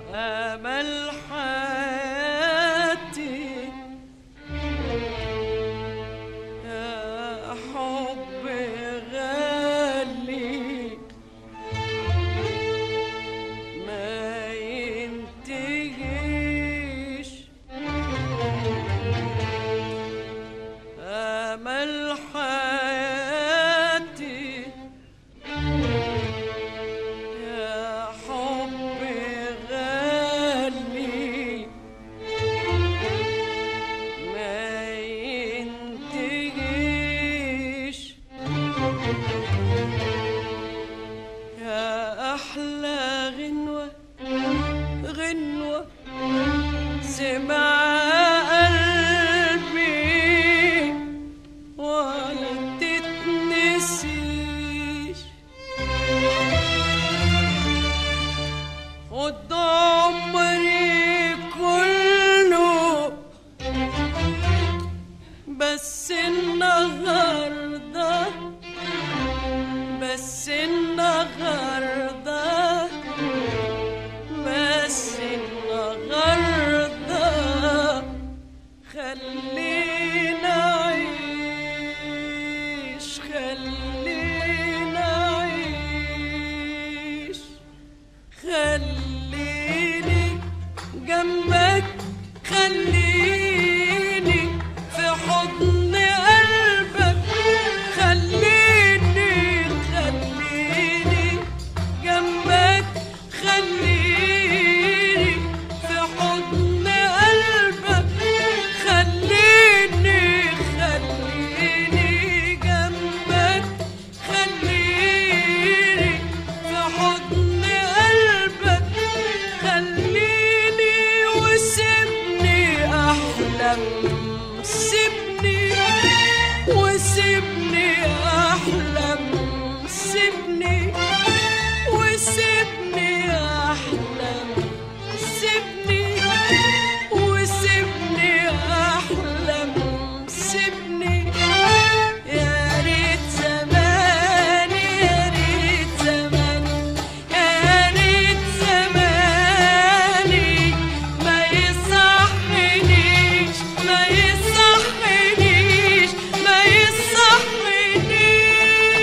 أمل حياتي يا حب غالي ما ينتهيش أمل حياتي يا حب غالي ما ينتهيش يا أحلى غنوة غنوة سمع قلبي ولا تتنسيش خد عمري كله بس النهارده بس النهارده بس النهارده خلينا عيش خلينا عيش خليني جنبك خليني في حضن قلبك خليني خليني جنبك خليني في حضن قلبك خليني خليني جنبك خليني في حضن قلبك خليني وسيبني احلم سيبني وسيبني احلم سيبني وسيبني احلم سيبني وسيبني احلم سيبني يا ريت زماني يا ريت زماني يا ريت زماني ما يصحنيش ما يصحنيش ما يصحنيش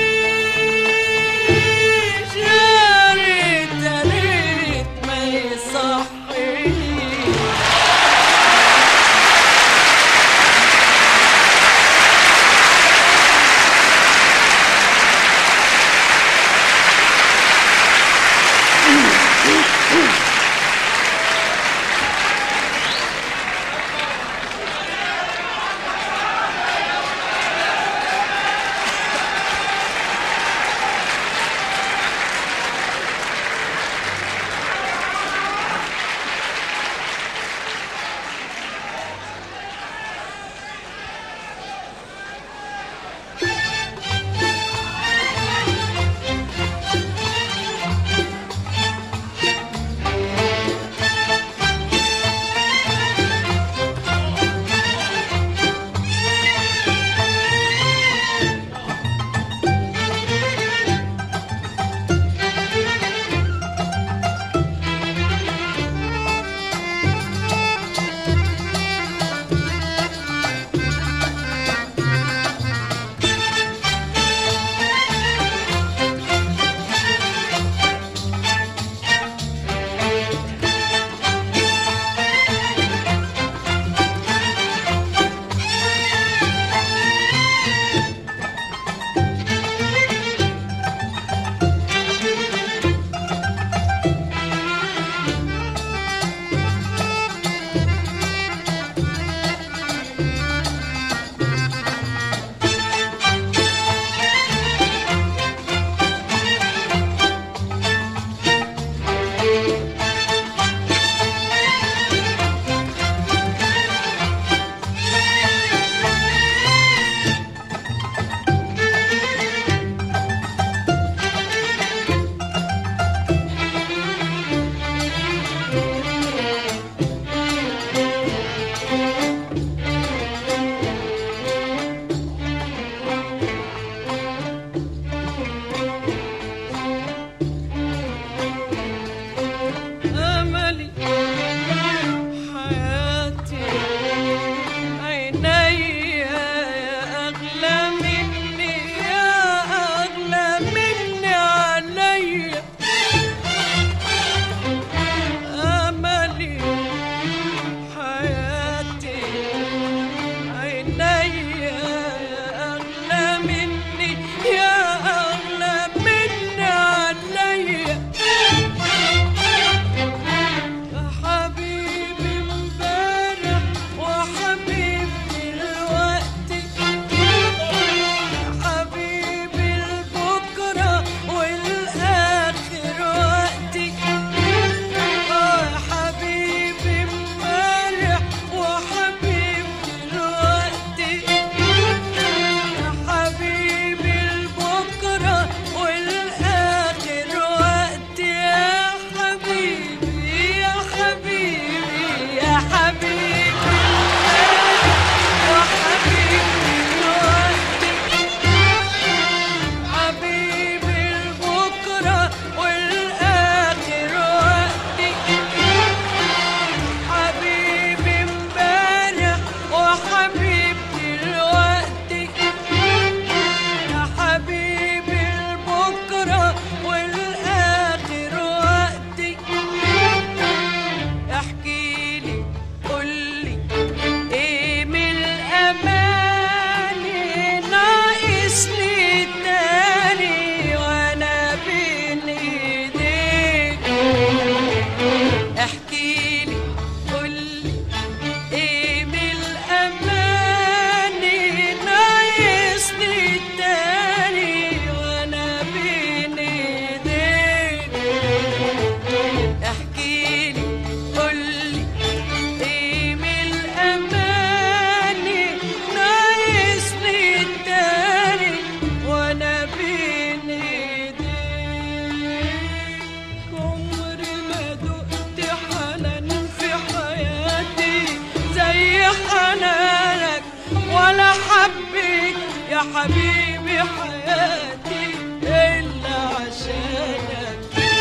حبيبي حياتي إلا عشانك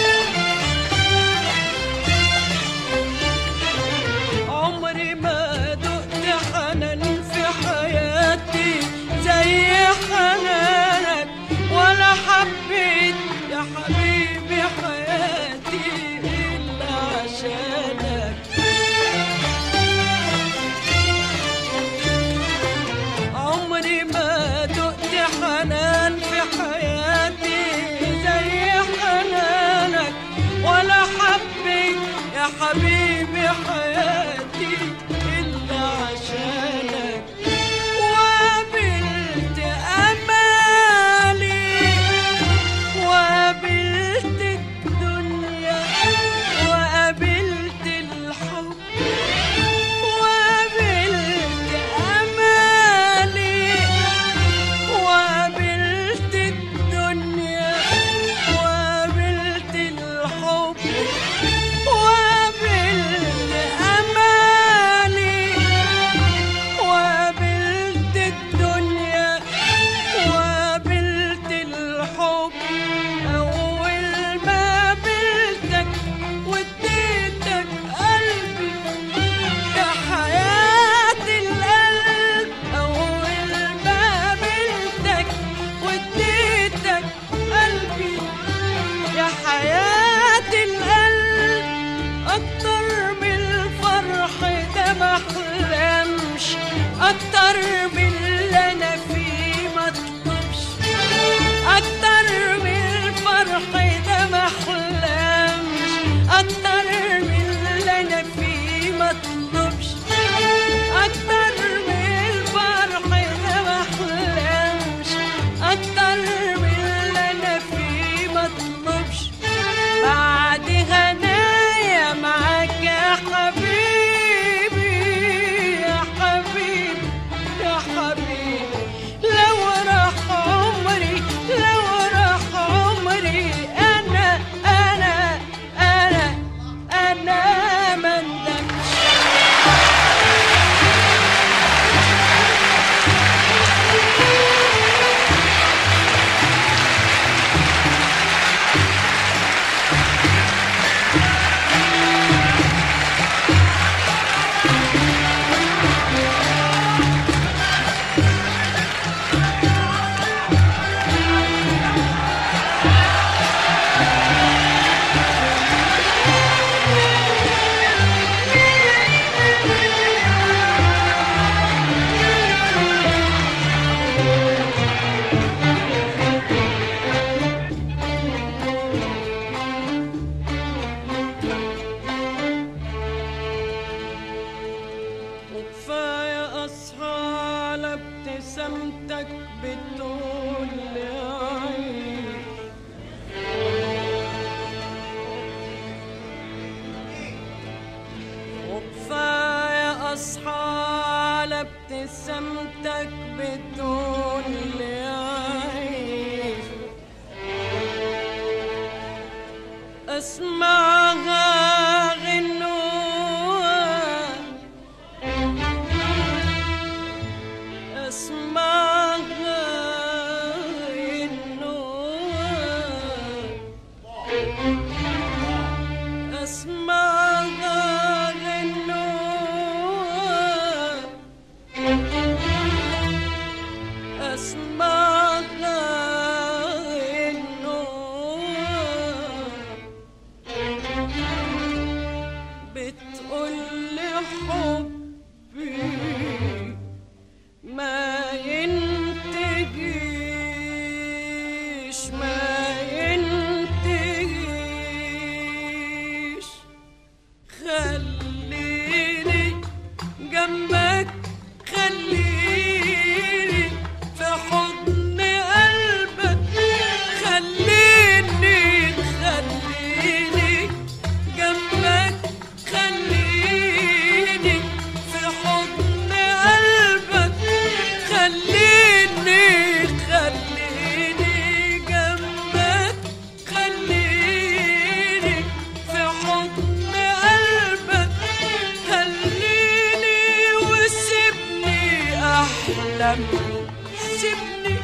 عمري ما دقت حنان في حياتي زي حنانك ولا حبيت يا حبيبي حياتي إلا عشانك عمري ما دقت حنان في حياتي زي حنانك ولا حبيت يا حبيبي حياتي إلا عشانك وقابلت أمالي وقابلت الدنيا وقابلت الحب وقابلت أمالي وقابلت الدنيا وقابلت الحب وقابلت أمالي وقابلت الدنيا وقابلت الحب أول ما قابلتك واديتك قلبي يا حياة القلب أول ما قابلتك واديتك قلبي يا حياة القلب أكتر من الفرح ده ما أحلمش أكتر من اللي أنا فيه ما أطلبش أكتر من الفرح ده ما أحلمش أكتر من اللي أنا فيه ما أطلبش أكتر من الفرح ده ما أحلمش أكتر من اللي أنا فيه ما أطلبش بعد هنايا معاك يا حبيبي يا حبيبي يا حبيبي لو راح عمري لو راح عمري أنا أنا أنا أنا ما ندمش وكفاية أصحى على ابتسامتك بتقول لي عيني وكفاية أصحى على ابتسامتك بتقول لي عيش أسمعها غنوة أسمعها غنوة أسمعها غنوة أسمعها غنوة بتقول لي حبي ما ينتهيش ما ينتهيش خليني جنبك خليني في حضن قلبك خليني خليني جنبك خليني في حضن قلبك خليني خليني جنبك خليني في حضن قلبك خليني وسيبني احلم سيبني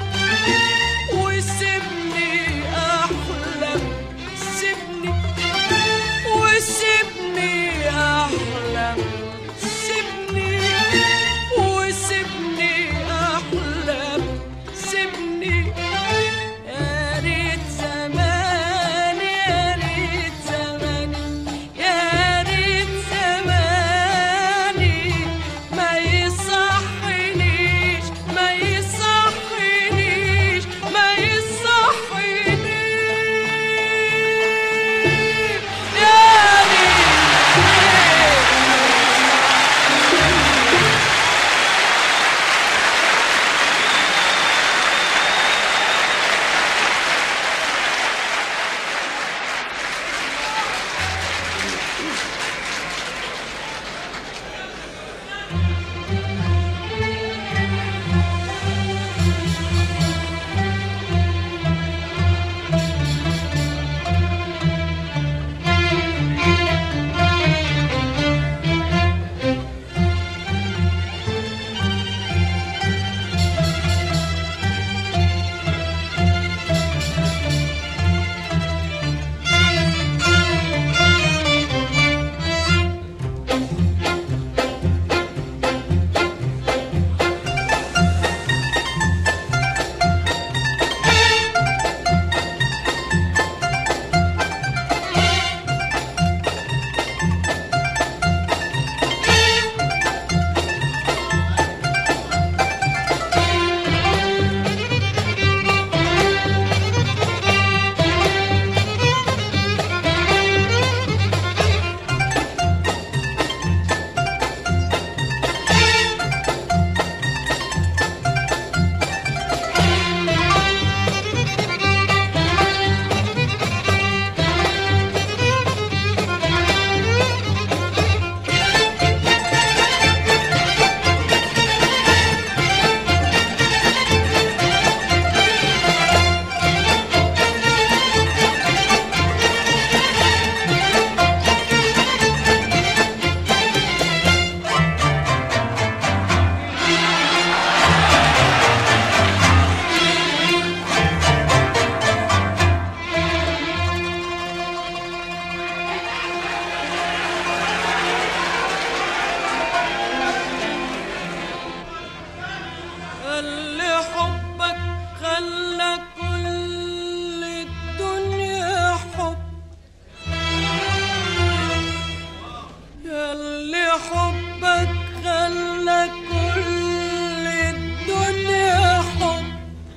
حبك خلى كل الدنيا حب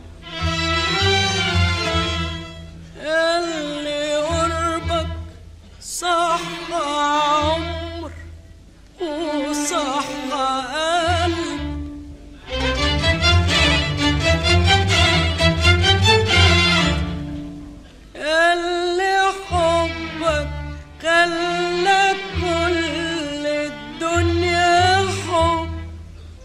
اللي قربك صح عمر وصح قلب اللي حبك خلى كل الدنيا حب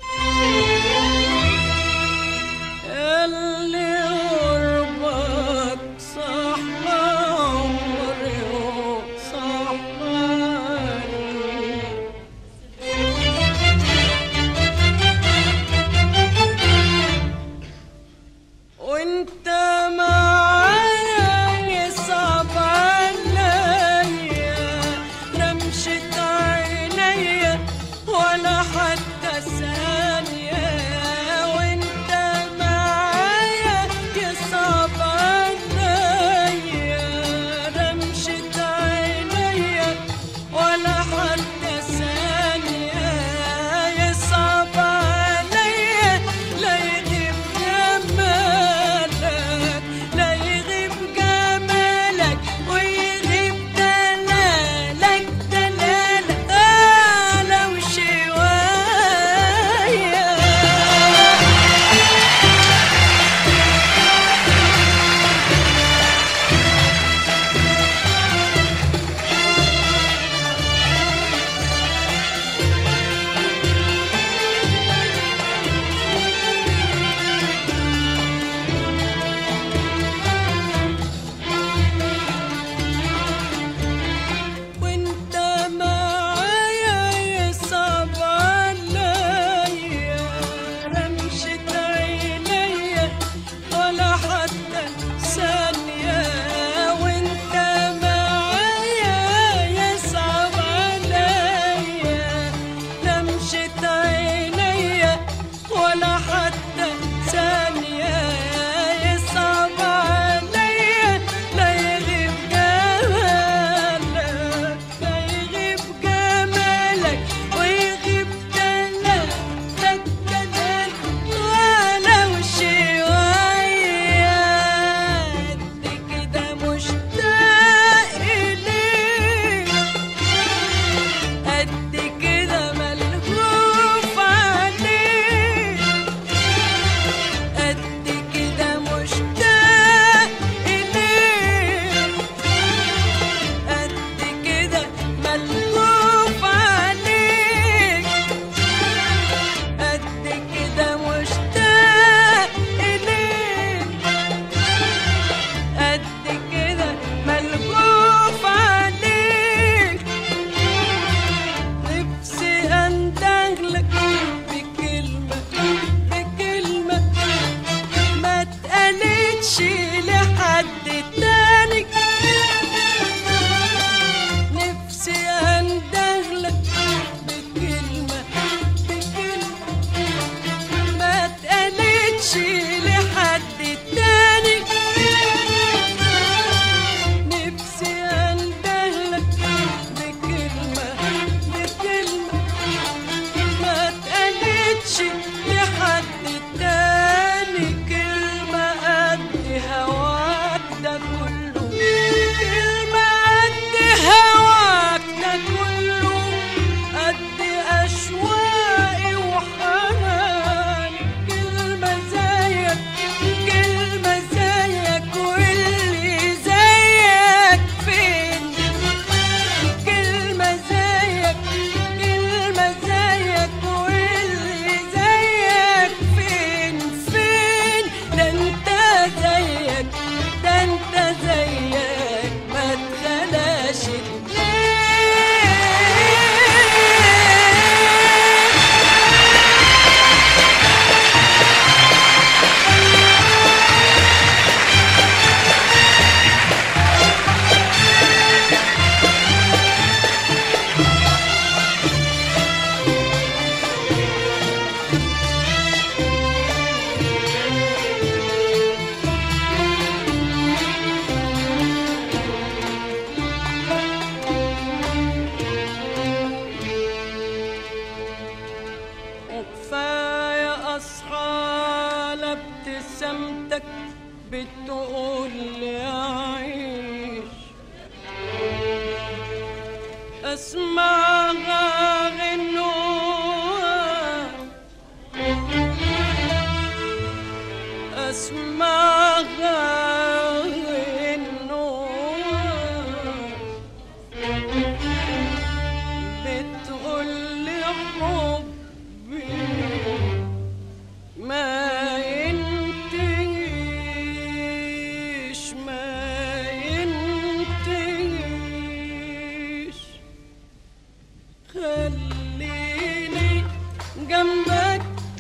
خليني جنبك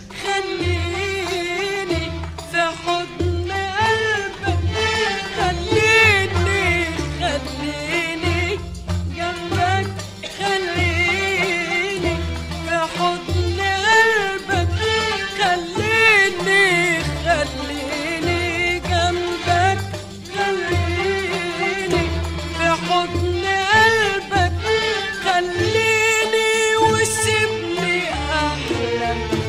خليني في حضن قلبك خليني خليني جنبك خليني في حضن قلبك خليني خليني جنبك خليني في حضن قلبك خليني وسيبني احلم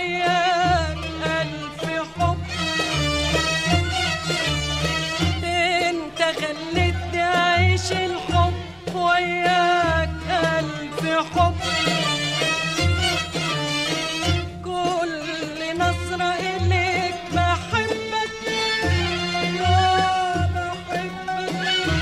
وياك ألف حب انت خليتني أعيش الحب وياك ألف حب كل نظرة إليك بحبك يا بحبك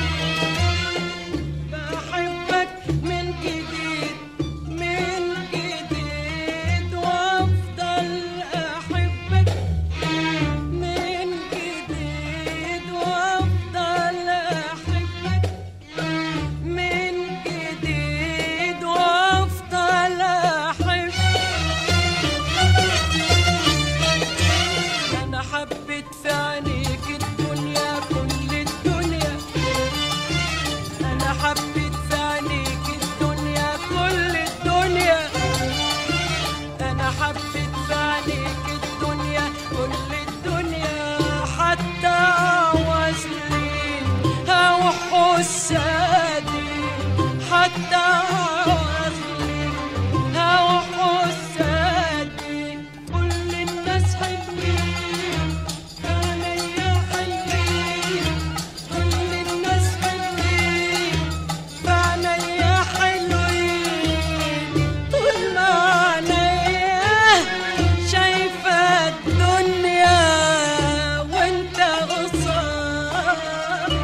بحبك من جديد من جديد وافضل احبك من جديد وافضل احبك من جديد وافضل احبك انا حبيت في عينيك الدنيا كل الدنيا انا حبيت في عينيك الدنيا كل الدنيا انا حبيت في عينيك الدنيا كل الدنيا حتى وصلي او حسادي حتى وصلي او حسادي كل الناس حلوين عليا حلوين كل الناس حلوين فعليا حلوين طول ما عينيا شايفة الدنيا وانت قصاد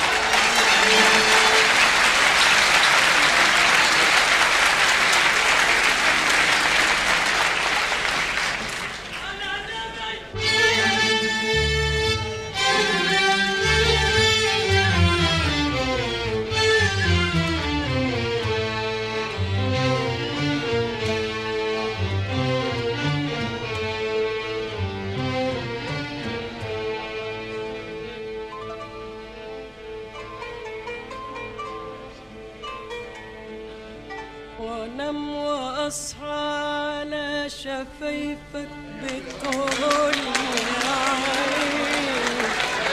وانام واصحى على شفايفك بتقول يا عين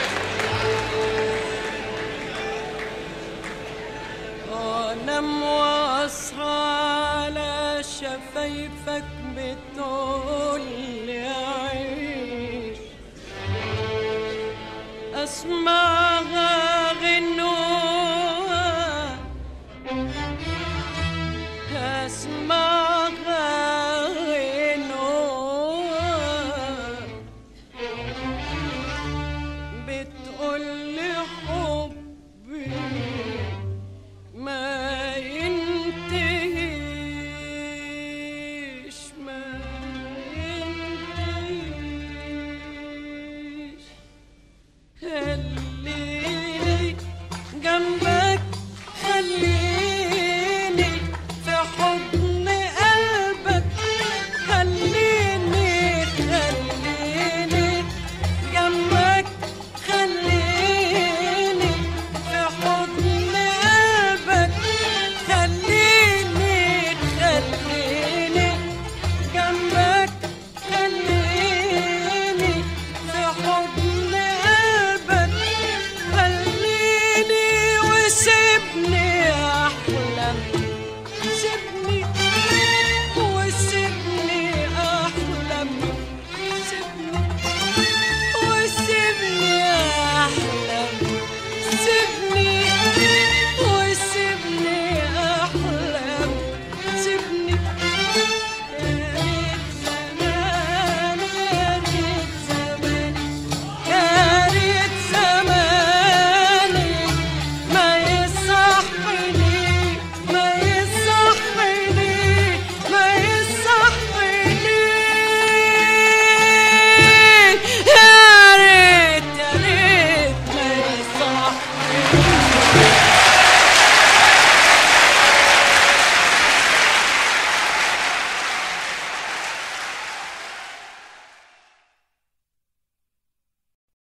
وانام واصحى على شفايفك بتقول يا عين اسمعها